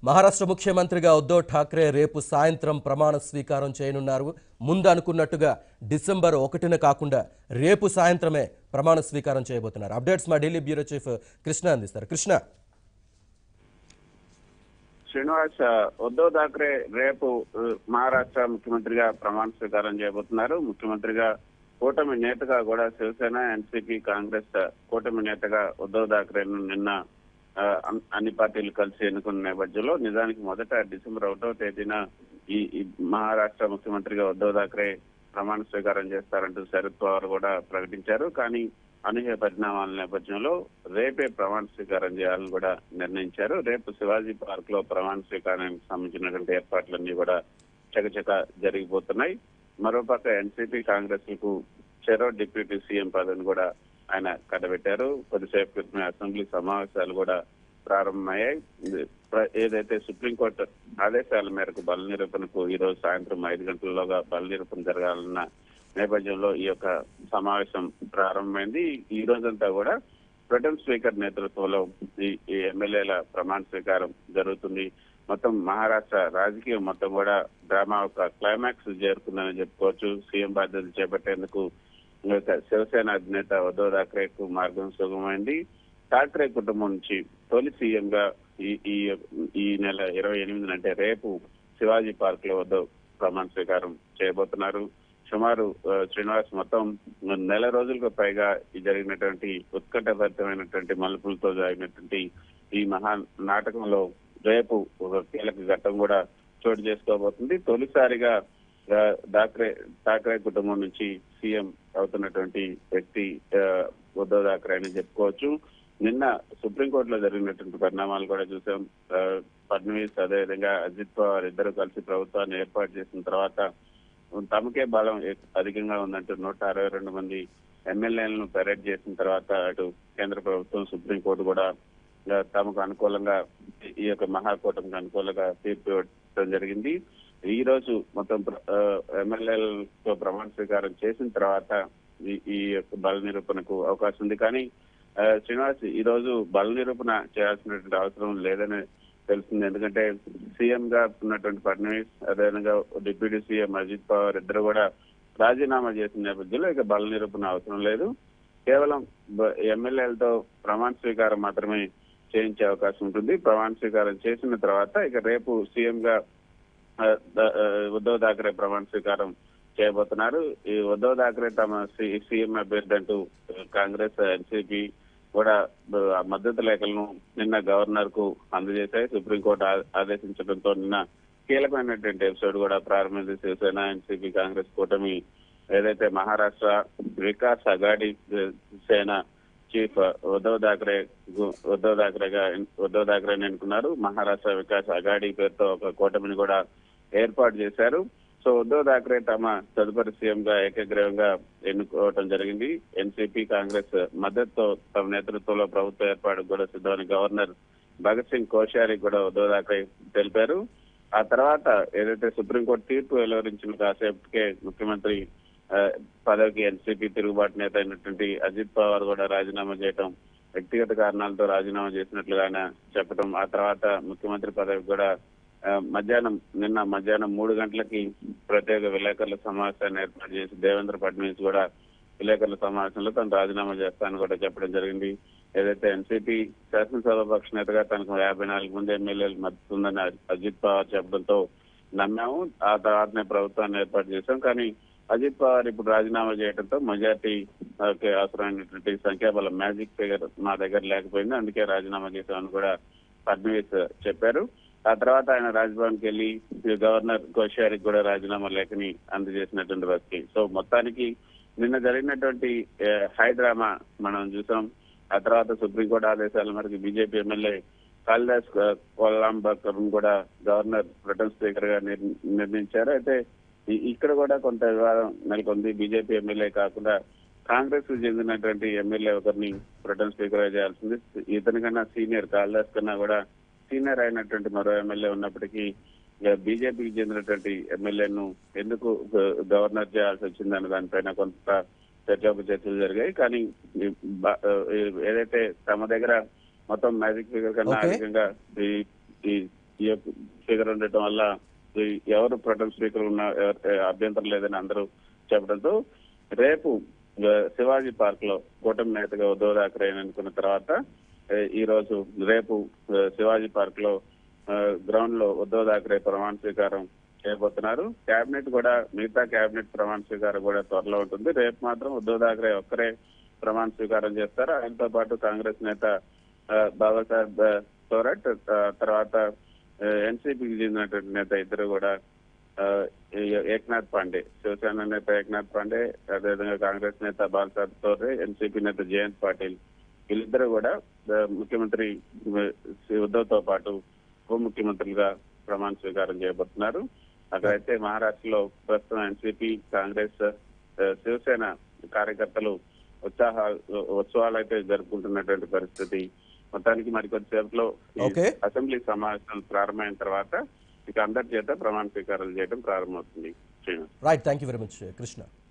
మహారాష్ట్ర ముఖ్యమంత్రిగా ఉద్ధవ్ ఠాక్రే రేపు సాయంత్రం ప్రమాణ స్వీకారం చేయనున్నారు ముందు అనుకున్నట్టుగా డిసెంబర్ ఒకటిన కాకుండా రేపు సాయంత్రమే ప్రమాణ స్వీకారం చేయబోతున్నారు అప్డేట్స్ మా ఢిల్లీ బ్యూరో చీఫ్ కృష్ణ అందిస్తారు కృష్ణ శ్రీనివాస్ ఆ, ఉద్ధవ్ ఠాక్రే రేపు ఆ, మహారాష్ట్ర ముఖ్యమంత్రిగా ప్రమాణ స్వీకారం చేయబోతున్నారు ముఖ్యమంత్రిగా కూటమి నేతగా కూడా శివసేన ఎన్సీపీ కాంగ్రెస్ ఆ, కూటమి నేతగా ఉద్ధవ్ ఠాక్రేను నిన్న ఆ, అన్- అన్ని పార్టీలు కలిసి ఎన్నుకున్న నేపథ్యంలో నిజానికి మొదట డిసెంబర్ ఒకటో తేదీన ఈ ఈ మహారాష్ట్ర ముఖ్యమంత్రిగా ఉద్ధవ్ ఠాక్రే ప్రమాణ స్వీకారం చేస్తారంటూ శరద్ పవార్ కూడా ప్రకటించారు కానీ అనూహ్య పరిణామాల నేపథ్యంలో రేపే ప్రమాణ స్వీకారం చేయాలని కూడా నిర్ణయించారు రేపు శివాజీ పార్క్ లో ప్రమాణ స్వీకారానికి సంబంధించినటువంటి ఏర్పాట్లన్నీ కూడా చకచక జరిగిపోతున్నాయి మరోపక్క ఎన్సీపీ కాంగ్రెస్ కు చెరో డిప్యూటీ సీఎం పదవిని కూడా ఆయన కట్టబెట్టారు కొద్దిసేపు క్రితమే అసెంబ్లీ సమావేశాలు కూడా ప్రారంభమయ్యాయి ఇది ప్ర- ఏదైతే సుప్రీంకోర్టు ఆదేశాల మేరకు బల నిరూపణకు ఈ రోజు సాయంత్రం ఐదు గంటలలోగా బల నిరూపణ జరగాలన్న నేపథ్యంలో ఈ యొక్క సమావేశం ప్రారంభమైంది ఈ రోజంతా కూడా ప్రొటెం స్పీకర్ నేతృత్వంలో ఈ ఈ ఎమ్మెల్యేల ప్రమాణ స్వీకారం జరుగుతుంది మొత్తం మహారాష్ట్ర రాజకీయం మొత్తం కూడా డ్రామా ఒక క్లైమాక్స్ చేరుకుందని చెప్పుకోవచ్చు సీఎం బాధ్యతలు చేపట్టేందుకు ఈ యొక్క శివసేన అధినేత ఉద్ధవ్ ఠాక్రేకు మార్గం సుగమైంది ఠాక్రే కుటుంబం నుంచి తొలి సీఎం గా ఈ ఈ ఈ నెల ఇరవై ఎనిమిది అంటే రేపు శివాజీ పార్క్ లో ఉద్ధవ్ ప్రమాణ స్వీకారం చేయబోతున్నారు సుమారు ఆ, శ్రీనివాస్ మొత్తం నెల రోజులకు పైగా ఈ జరిగినటువంటి ఉత్కంఠభరితమైనటువంటి మలుపులతో జరిగినటువంటి ఈ మహా నాటకంలో రేపు ఒక కీలక ఘట్టం కూడా చోటు చేసుకోబోతుంది తొలిసారిగా ఆ, ఠాక్రే ఠాక్రే కుటుంబం నుంచి సీఎం అవుతున్నటువంటి వ్యక్తి ఆ, ఉద్ధవ్ ఠాక్రే అని చెప్పుకోవచ్చు నిన్న సుప్రీంకోర్టులో జరిగినటువంటి పరిణామాలు కూడా చూసాం ఆ, ఫడ్నవీస్ అదేవిధంగా అజిత్ పవార్ ఇద్దరు కలిసి ప్రభుత్వాన్ని ఏర్పాటు చేసిన తర్వాత తమకే బలం ఎ- అధికంగా ఉందంటూ నూట అరవై రెండు మంది ఎమ్మెల్యేలను పెరేడ్ చేసిన తర్వాత అటు కేంద్ర ప్రభుత్వం సుప్రీంకోర్టు కూడా ఆ, తమకు అనుకూలంగా ఈ- ఈ యొక్క మహాకూటమికి అనుకూలంగా తీర్పు ఇవ్వడం జరిగింది ఈ రోజు మొత్తం ప్ర- ఆ, ఎమ్మెల్యేలతో ప్రమాణ స్వీకారం చేసిన తర్వాత ఈ- ఈ యొక్క బల నిరూపణకు అవకాశం ఉంది కానీ ఆ, శ్రీనివాస్ ఈ రోజు బల నిరూపణ చేయాల్సినటువంటి అవసరం లేదని తెలుస్తుంది ఎందుకంటే సీఎం గా ఉన్నటువంటి ఫడ్నవీస్ అదేవిధంగా డిప్యూటీ సీఎం అజిత్ పవార్ ఇద్దరు కూడా రాజీనామా చేసిన నేపథ్యంలో ఇక బల నిరూపణ అవసరం లేదు కేవలం బ- ఎమ్మెల్యేలతో ప్రమాణ స్వీకారం మాత్రమే చేయించే అవకాశం ఉంటుంది ప్రమాణ స్వీకారం చేసిన తర్వాత ఇక రేపు సీఎం గా ఆ, ద- ఆ, ఉద్ధవ్ ఠాక్రే ప్రమాణ స్వీకారం చేయబోతున్నారు ఈ ఉద్ధవ్ ఠాక్రే తమ సి- సీఎం అభ్యర్థి అంటూ కాంగ్రెస్ ఎన్సీపీ కూడా ఆ, మద్దతు లేఖలను నిన్న గవర్నర్ కు అందజేశాయి సుప్రీంకోర్టు ఆ- ఆదేశించడంతో నిన్న కీలకమైనటువంటి ఎపిసోడ్ కూడా ప్రారంభించి శివసేన ఎన్సీపీ కాంగ్రెస్ కూటమి ఏదైతే మహారాష్ట్ర వికాస్ అగాడి సేన చీఫ్ ఉద్ధవ్ ఠాక్రే గు- ఉద్ధవ్ ఠాక్రేగా ఉద్ధవ్ ఠాక్రేని ఎన్నుకున్నారు మహారాష్ట్ర వికాస్ అగాడి పేరుతో ఒక కూటమిని కూడా ఏర్పాటు చేశారు సో ఉద్ధవ్ ఠాక్రే తమ తదుపరి సీఎం గా ఏకగ్రీవంగా ఎన్నుకోవడం జరిగింది ఎన్సీపీ కాంగ్రెస్ మద్దతుతో తమ నేతృత్వంలో ప్రభుత్వ ఏర్పాటు కూడా సిద్ధమని గవర్నర్ భగత్ సింగ్ కోశ్యారి కూడా ఉద్ధవ్ ఠాక్రే తెలిపారు ఆ తర్వాత ఏదైతే సుప్రీంకోర్టు తీర్పు వెలువరించిన కాసేపటికే ముఖ్యమంత్రి ఆ, పదవికి ఎన్సీపీ తిరుగుబాటు నేత అయినటువంటి అజిత్ పవార్ కూడా రాజీనామా చేయటం వ్యక్తిగత కారణాలతో రాజీనామా చేసినట్లుగా ఆయన చెప్పడం ఆ తర్వాత ముఖ్యమంత్రి పదవికి కూడా ఆ, మధ్యాహ్నం నిన్న మధ్యాహ్నం మూడు గంటలకి ప్రత్యేక విలేకరుల సమావేశాన్ని ఏర్పాటు చేసి దేవేంద్ర ఫడ్నవీస్ కూడా విలేకరుల సమావేశంలో తను రాజీనామా చేస్తానని కూడా చెప్పడం జరిగింది ఏదైతే ఎన్సీపీ శాసనసభాపక్ష నేతగా తనకు యాభై నాలుగు మంది ఎమ్మెల్యేలు మద్దతు ఉందని అజిత్ పవార్ చెప్పడంతో నమ్మాము ఆ తర్వాతనే ప్రభుత్వాన్ని ఏర్పాటు చేశాం కానీ అజిత్ పవార్ ఇప్పుడు రాజీనామా చేయడంతో మెజార్టీ అవసరమైనటువంటి సంఖ్యాబలం మ్యాజిక్ ఫిగర్ మా దగ్గర లేకపోయింది అందుకే రాజీనామా చేశామని కూడా ఫడ్నవీస్ చెప్పారు ఆ తర్వాత ఆయన రాజ్భవన్ కి వెళ్లి గవర్నర్ కోశ్యారికి కూడా రాజీనామా లేఖని అందజేసినటువంటి వ్యక్తి సో మొత్తానికి నిన్న జరిగినటువంటి ఏ, హై డ్రామా మనం చూసాం ఆ తర్వాత సుప్రీంకోర్టు ఆదేశాల మేరకు బీజేపీ ఎమ్మెల్యే కాళిదాస్ కొల్లాంబకర్ కూడా గవర్నర్ ప్రొటెం స్పీకర్ గా నిర్- నిర్ణయించారు అయితే ఇ- ఇక్కడ కూడా కొంత వివాదం నెలకొంది బీజేపీ ఎమ్మెల్యే కాకుండా కాంగ్రెస్ కు చెందినటువంటి ఎమ్మెల్యే ఒకరిని ప్రొటెం స్పీకర్ గా చేయాల్సింది ఇతని కన్నా సీనియర్ కాళిదాస్ కన్నా కూడా సీనియర్ అయినటువంటి మరో ఎమ్మెల్యే ఉన్నప్పటికీ బీజేపీకి చెందినటువంటి ఎమ్మెల్యేను ఎందుకు గ- గవర్నర్ చేయాల్సి వచ్చిందన్న దానిపైన కొంత చర్చోపచర్చలు జరిగాయి కానీ ఈ బ- ఏదైతే తమ దగ్గర మొత్తం మ్యాజిక్ ఫిగర్ కన్నా Okay. అధికంగా ఈ ఈ ఈ యొక్క ఫిగర్ ఉండటం వల్ల ఈ ఎవరు ప్రొటెం స్పీకర్ ఉన్న ఎవరు- అభ్యంతరం లేదని అందరూ చెప్పడంతో రేపు ఆ, శివాజీ పార్క్ లో కూటమి నేతగా ఉద్ధవ్ ఠాక్రే అనుకున్న తర్వాత ఆ, ఈ రోజు రేపు ఆ, శివాజీ పార్క్ లో గ్రౌండ్ లో ఉద్ధవ్ ఠాక్రే ప్రమాణ స్వీకారం చేయబోతున్నారు కేబినెట్ కూడా మిగతా కేబినెట్ ప్రమాణ స్వీకారం కూడా త్వరలో ఉంటుంది రేపు మాత్రం ఉద్ధవ్ ఠాక్రే ఒక్కరే ప్రమాణ స్వీకారం చేస్తారు ఆయనతో పాటు కాంగ్రెస్ నేత ఆ, బాబాసాహెబ్ ఆ, తోరట్ ఆ, తర్వాత ఎన్సీపీకి చెందినటువంటి నేత ఇద్దరు కూడా ఆ, ఏ- ఏక్నాథ్ పాండే శివసేన నేత ఏక్నాథ్ పాండే అదేవిధంగా కాంగ్రెస్ నేత బాలసాహెబ్ తోరే ఎన్సీపీ నేత జయంత్ పాటిల్ వీళ్ళిద్దరూ కూడా ఆ, ముఖ్యమంత్రి ఆ, ఉద్ధవ్ తో పాటు ఉప ముఖ్యమంత్రులుగా ప్రమాణ స్వీకారం చేయబోతున్నారు అక్కడైతే మహారాష్ట్రలో ప్రస్తుతం ఎన్సీపీ కాంగ్రెస్ ఆ, శివసేన కార్యకర్తలు ఉత్సాహ ఉత్సవాలు అయితే జరుపుకుంటున్నటువంటి పరిస్థితి మొత్తానికి మరికొద్దిసేపట్లో ఈ Okay. అసెంబ్లీ సమావేశం ప్రారంభమైన తర్వాత ఇక అందరి చేత ప్రమాణ స్వీకారాలు చేయడం ప్రారంభమవుతుంది Srinivas right thank you very much Krishna